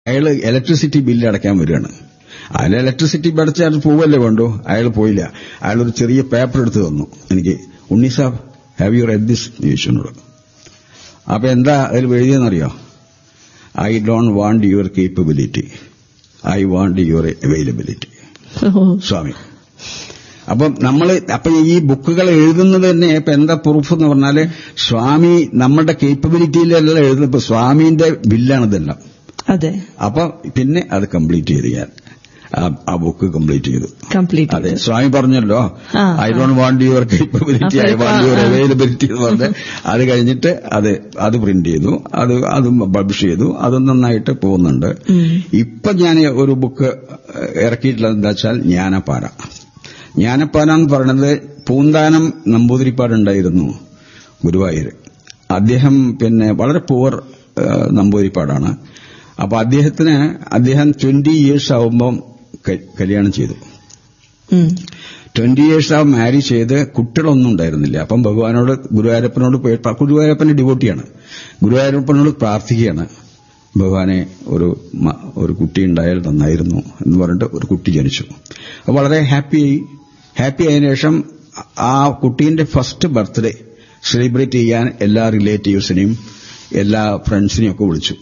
അയാൾ electricity bill അടയ്ക്കാൻ വരികയാണ് അയാൾ ഇലക്ട്രിസിറ്റി അടച്ചാൽ പോവല്ലേ വേണ്ടു അയാൾ പോയില്ല അയാൾ ഒരു ചെറിയ പേപ്പർ എടുത്ത് തന്നു എനിക്ക് Unni Saab have you read this ചോദിച്ചോട് അപ്പൊ എന്താ അതിൽ എഴുതിയെന്നറിയോ I don't want your capability I want your availability ഓ സ്വാമി അപ്പം നമ്മൾ അപ്പൊ ഈ ബുക്കുകൾ എഴുതുന്നത് തന്നെ ഇപ്പൊ എന്താ പ്രൂഫ് എന്ന് പറഞ്ഞാല് സ്വാമി നമ്മുടെ കേപ്പബിലിറ്റിയിലല്ല എഴുതുന്നത് ഇപ്പൊ സ്വാമിന്റെ ബില്ലാണ് ഇതെല്ലാം അതെ അപ്പൊ പിന്നെ അത് കംപ്ലീറ്റ് ചെയ്ത് ഞാൻ ആ- ആ ബുക്ക് കംപ്ലീറ്റ് ചെയ്തു കംപ്ലീറ്റ് അതെ സ്വാമി പറഞ്ഞല്ലോ ആ, I don't want your capability I അപ്പൊ want your uh, uh. Availability എന്ന് പറഞ്ഞ് അത് കഴിഞ്ഞിട്ട് അത് അത് പ്രിന്റ് ചെയ്തു അത് അതും പബ്ലിഷ് ചെയ്തു അത് നന്നായിട്ട് പോകുന്നുണ്ട് ഉം. ഇപ്പൊ ഞാൻ ഒരു ബുക്ക് ഇറക്കിയിട്ടുള്ളത് എന്താ വെച്ചാൽ ജ്ഞാനപ്പാര ജ്ഞാനപ്പാര എന്ന് പറയുന്നത് പൂന്താനം നമ്പൂതിരിപ്പാടുണ്ടായിരുന്നു ഗുരുവായൂർ അദ്ദേഹം പിന്നെ വളരെ പൂവർ നമ്പൂതിരിപ്പാടാണ് അപ്പൊ അദ്ദേഹത്തിന് അദ്ദേഹം ട്വന്റി ഇയേഴ്സ് ആവുമ്പം ക- കല്യാണം ചെയ്തു ഉം. ട്വന്റി ഇയേഴ്സ് ആ മാരി ചെയ്ത് കുട്ടികളൊന്നും ഉണ്ടായിരുന്നില്ല അപ്പം ഭഗവാനോട് ഗുരുവായൂരപ്പനോട് പോയി പ- ഗുരുവായൂരപ്പന്റെ ഡിവോട്ടിയാണ് ഗുരുവായൂരപ്പനോട് പ്രാർത്ഥിക്കുകയാണ് ഭഗവാനെ ഒരു മ- ഒരു കുട്ടി ഉണ്ടായാൽ നന്നായിരുന്നു എന്ന് പറഞ്ഞിട്ട് ഒരു കുട്ടി ജനിച്ചു അപ്പൊ വളരെ ഹാപ്പിയായി ഹാപ്പി ആയതിനു ശേഷം ആ കുട്ടീന്റെ ഫസ്റ്റ് ബർത്ത്ഡേ സെലിബ്രേറ്റ് ചെയ്യാൻ എല്ലാ റിലേറ്റീവ്സിനെയും എല്ലാ ഫ്രണ്ട്സിനെയും ഒക്കെ വിളിച്ചു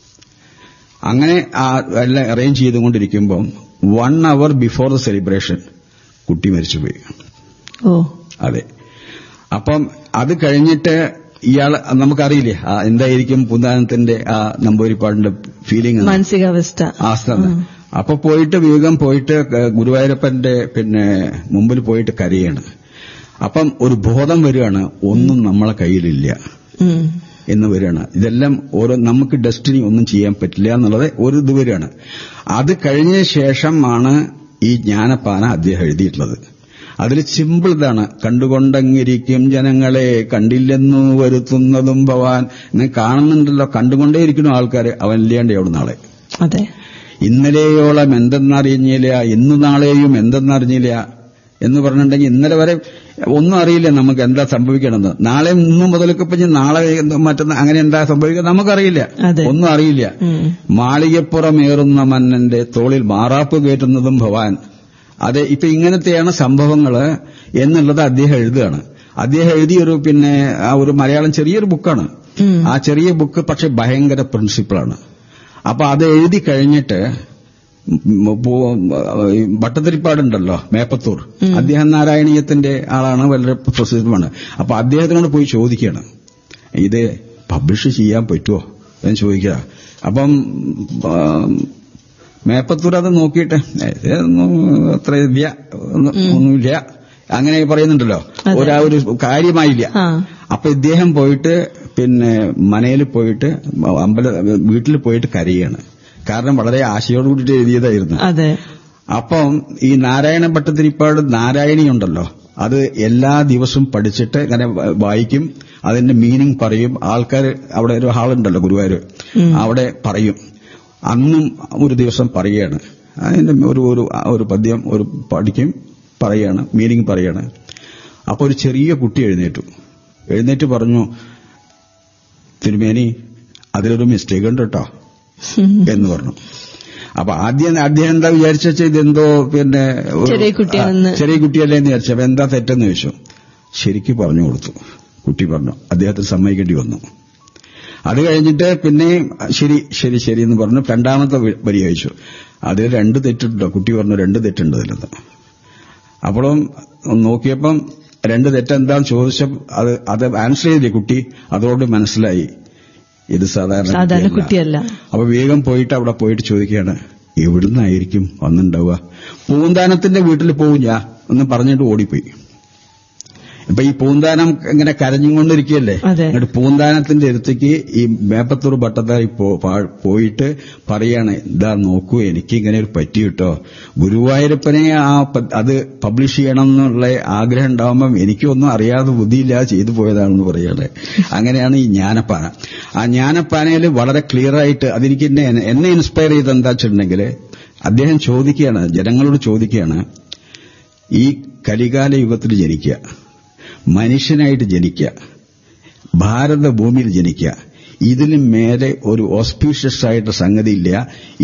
അങ്ങനെ ആ എല്ലാം അറേഞ്ച് ചെയ്തുകൊണ്ടിരിക്കുമ്പം one hour before the celebration കുട്ടി മരിച്ചുപോയി ഓ അതെ അപ്പം അത് കഴിഞ്ഞിട്ട് ഇയാൾ നമുക്കറിയില്ലേ ആ എന്തായിരിക്കും പുന്താനത്തിന്റെ ആ നമ്പൂരിപ്പാടിന്റെ ഫീലിംഗ് മാനസികാവസ്ഥ ആസ്ഥാന അപ്പൊ പോയിട്ട് വേഗം പോയിട്ട് ക- ഗുരുവായൂരപ്പന്റെ പിന്നെ മുമ്പിൽ പോയിട്ട് കരയാണ് അപ്പം ഒരു ബോധം വരികയാണ് ഒന്നും നമ്മളെ കയ്യിലില്ല ഉം. എന്ന് വരികയാണ് ഇതെല്ലാം ഓരോ നമുക്ക് ഡെസ്റ്റിനി ഒന്നും ചെയ്യാൻ പറ്റില്ല എന്നുള്ളത് ഒരു ഇത് വരികയാണ് അത് കഴിഞ്ഞ ശേഷമാണ് ഈ ജ്ഞാനപ്പാന അദ്ദേഹം എഴുതിയിട്ടുള്ളത് അതിൽ സിമ്പിൾ ഇതാണ് കണ്ടുകൊണ്ടങ്ങിരിക്കും ജനങ്ങളെ കണ്ടില്ലെന്നു വരുത്തുന്നതും ഭവാൻ ഇങ്ങനെ കാണുന്നുണ്ടല്ലോ കണ്ടുകൊണ്ടേയിരിക്കുന്നു ആൾക്കാർ അവൻ ഇല്ലാണ്ട് എവിടെ നാളെ അതെ ഇന്നലെയോളം എന്തെന്നറിഞ്ഞില്ല ഇന്നു നാളെയും എന്തെന്നറിഞ്ഞില്ല എന്ന് പറഞ്ഞിട്ടുണ്ടെങ്കിൽ ഇന്നലെ വരെ ഒന്നും അറിയില്ല നമുക്ക് എന്താ സംഭവിക്കണമെന്ന് നാളെ ഇന്നു മുതലൊക്കെ ഇപ്പൊ ഇനി നാളെ എന്തോ മറ്റന്ന് അങ്ങനെ എന്താ സംഭവിക്കുക നമുക്കറിയില്ല അതെ. ഒന്നും അറിയില്ല ഉം. മാളികപ്പുറമേറുന്ന മന്നന്റെ തോളിൽ മാറാപ്പ് കയറ്റുന്നതും ഭവാൻ അതെ ഇപ്പൊ ഇങ്ങനത്തെയാണ് സംഭവങ്ങള് എന്നുള്ളത് അദ്ദേഹം എഴുതുകയാണ് അദ്ദേഹം എഴുതിയൊരു പിന്നെ ആ ഒരു മലയാളം ചെറിയൊരു ബുക്കാണ് ഉം. ആ ചെറിയ ബുക്ക് പക്ഷെ ഭയങ്കര പ്രിൻസിപ്പിളാണ് അപ്പൊ അത് എഴുതി കഴിഞ്ഞിട്ട് ഉം പോ- ഈ ഭട്ടതിരിപ്പാടുണ്ടല്ലോ മേപ്പത്തൂർ അദ്ദേഹം നാരായണീയത്തിന്റെ ആളാണ് വളരെ പ്രസിദ്ധമാണ് അപ്പൊ അദ്ദേഹത്തിനോട് പോയി ചോദിക്കുകയാണ് ഇത് പബ്ലിഷ് ചെയ്യാൻ പറ്റുമോ എന്ന് ചോദിക്കുക അപ്പം ആ, മേപ്പത്തൂർ അത് നോക്കിയിട്ട് "ഏ, ഇതൊന്നും അത്ര ഇല്ല ഒന്നും- ഒന്നുമില്ല അങ്ങനെ പറയുന്നുണ്ടല്ലോ അതെ. ഒരാ ഒരു കാര്യമായില്ല ആ അപ്പൊ ഇദ്ദേഹം പോയിട്ട് പിന്നെ മനയിൽ പോയിട്ട് അമ്പല വീട്ടിൽ പോയിട്ട് കരയാണ് കാരണം വളരെ ആശയോട് കൂടിയിട്ട് എഴുതിയതായിരുന്നു അതെ അപ്പം ഈ നാരായണ ഭട്ടതിരിപ്പാട് നാരായണി ഉണ്ടല്ലോ അത് എല്ലാ ദിവസവും പഠിച്ചിട്ട് ഇങ്ങനെ വ- വായിക്കും അതിന്റെ മീനിങ് പറയും ആൾക്കാർ അവിടെ ഒരു ഹാളുണ്ടല്ലോ ഗുരുവായൂർ അവിടെ പറയും അന്നും ഒരു ദിവസം പറയുകയാണ് അതിന്റെ ഒരു ഒരു ഒരു പദ്യം ഒരു പഠിക്കും പറയാണ് മീനിങ് പറയാണ് അപ്പൊ ഒരു ചെറിയ കുട്ടി എഴുന്നേറ്റു എഴുന്നേറ്റ് പറഞ്ഞു തിരുമേനി അതിലൊരു മിസ്റ്റേക്ക് ഉണ്ട് കേട്ടോ എന്ന് പറഞ്ഞു അപ്പൊ ആദ്യം അദ്ദേഹം എന്താ വിചാരിച്ച ഇതെന്തോ പിന്നെ ഒരു- ചെറിയ കുട്ടിയാണെന്ന്. ആ, ചെറിയ കുട്ടിയല്ലേ എന്ന് വിചാരിച്ചു അപ്പൊ എന്താ തെറ്റെന്ന് ചോദിച്ചു ശരിക്ക് പറഞ്ഞു കൊടുത്തു കുട്ടി പറഞ്ഞു അദ്ദേഹത്തിന് സമ്മതിക്കേണ്ടി വന്നു അത് കഴിഞ്ഞിട്ട് പിന്നെ ശരി ശരി ശരി എന്ന് പറഞ്ഞു രണ്ടാമത്തെ വ- വരി അയച്ചു അതിൽ രണ്ട് തെറ്റുണ്ടോ കുട്ടി പറഞ്ഞു രണ്ട് തെറ്റുണ്ട് അതിലെന്ന് അപ്പോഴും നോക്കിയപ്പം രണ്ട് തെറ്റെന്താന്ന് ചോദിച്ചപ്പോൾ അത് അത് ആൻസർ ചെയ്തില്ലേ കുട്ടി അതോട് മനസ്സിലായി ഇത് സാധാരണ സാധാരണ കുട്ടിയല്ല. കുട്ടിയല്ല അപ്പൊ വേഗം പോയിട്ട് അവിടെ പോയിട്ട് ചോദിക്കുകയാണ് എവിടുന്നായിരിക്കും വന്നിണ്ടാവുക പൂന്താനത്തിന്റെ വീട്ടിൽ പോവും ഞാൻ എന്ന് പറഞ്ഞിട്ട് ഓടിപ്പോയി ഇപ്പൊ ഈ പൂന്താനം ഇങ്ങനെ കരഞ്ഞുകൊണ്ടിരിക്കുകയല്ലേ അതെ. എന്നിട്ട് പൂന്താനത്തിന്റെ അടുത്തേക്ക് ഈ മേപ്പത്തൂർ ഭട്ടത്താരി പോ- പാ- പോയിട്ട് പറയാണ് ഇതാ നോക്കൂ എനിക്ക് ഇങ്ങനെ ഒരു പറ്റി കിട്ടോ ഗുരുവായൂരപ്പനെ ആ പ- അത് പബ്ലിഷ് ചെയ്യണം എന്നുള്ള ആഗ്രഹം ഉണ്ടാവുമ്പം എനിക്കൊന്നും അറിയാതെ ബുദ്ധിയില്ലാതെ ചെയ്തു പോയതാണെന്ന് പറയാണ് അങ്ങനെയാണ് ഈ ജ്ഞാനപ്പാന ആ ജ്ഞാനപ്പാനയിൽ വളരെ ക്ലിയർ ആയിട്ട് അതെനിക്ക് എന്നെ എന്നെ ഇൻസ്പയർ ചെയ്ത് എന്താ വെച്ചിട്ടുണ്ടെങ്കിൽ അദ്ദേഹം ചോദിക്കുകയാണ് ജനങ്ങളോട് ചോദിക്കുകയാണ് ഈ കലികാല യുഗത്തിൽ ജനിക്കുക മനുഷ്യനായിട്ട് ജനിക്കുക ഭാരത ഭൂമിയിൽ ജനിക്കുക ഇതിലും മേലെ ഒരു ഓസ്പീഷ്യസ് ആയിട്ട് സംഗതിയില്ല